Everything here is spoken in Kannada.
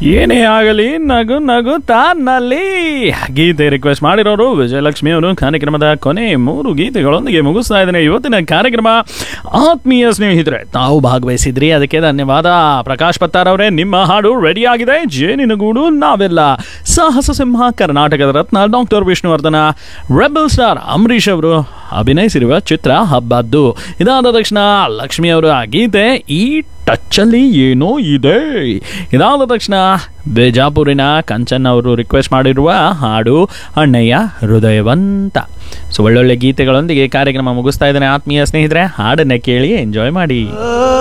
ಏನೇ ಆಗಲಿ ನಗು ನಗು ತಾನಲ್ಲಿ ಗೀತೆ ರಿಕ್ವೆಸ್ಟ್ ಮಾಡಿರೋರು ವಿಜಯಲಕ್ಷ್ಮಿ ಅವರು ಕಾರ್ಯಕ್ರಮದ ಕೊನೆ ಮೂರು ಗೀತೆಗಳೊಂದಿಗೆ ಮುಗಿಸ್ತಾ ಇದ್ದೇನೆ ಇವತ್ತಿನ ಕಾರ್ಯಕ್ರಮ ಆತ್ಮೀಯ ಸ್ನೇಹಿತರೆ ತಾವು ಭಾಗವಹಿಸಿದ್ರಿ ಅದಕ್ಕೆ ಧನ್ಯವಾದ ಪ್ರಕಾಶ್ ಪತ್ತಾರ್ ಅವರೇ ನಿಮ್ಮ ಹಾಡು ರೆಡಿ ಆಗಿದೆ ಜೇನಿನಗೂಡು ನಾವೆಲ್ಲ ಸಾಹಸ ಸಿಂಹ ಕರ್ನಾಟಕದ ರತ್ನ doctor Vishnuvardhan rebel star Ambareesh ಅವರು ಅಭಿನಯಿಸಿರುವ ಚಿತ್ರ ಹಬ್ಬದ್ದು ಇದಾದ ತಕ್ಷಣ ಲಕ್ಷ್ಮಿ ಅವರ ಗೀತೆ ಈ ಟಚ್ಚಲ್ಲಿ ಏನೋ ಇದೆ ಇದಾದ ತಕ್ಷಣ ಬೇಜಾಪುರಿನ ಕಂಚನ್ ಅವರು ರಿಕ್ವೆಸ್ಟ್ ಮಾಡಿರುವ ಹಾಡು ಅಣ್ಣಯ್ಯ ಹೃದಯವಂತ ಸೊ ಒಳ್ಳೊಳ್ಳೆ ಗೀತೆಗಳೊಂದಿಗೆ ಕಾರ್ಯಕ್ರಮ ಮುಗಿಸ್ತಾ ಇದ್ದೇನೆ ಆತ್ಮೀಯ ಸ್ನೇಹಿತರೆ ಹಾಡನ್ನ ಕೇಳಿ ಎಂಜಾಯ್ ಮಾಡಿ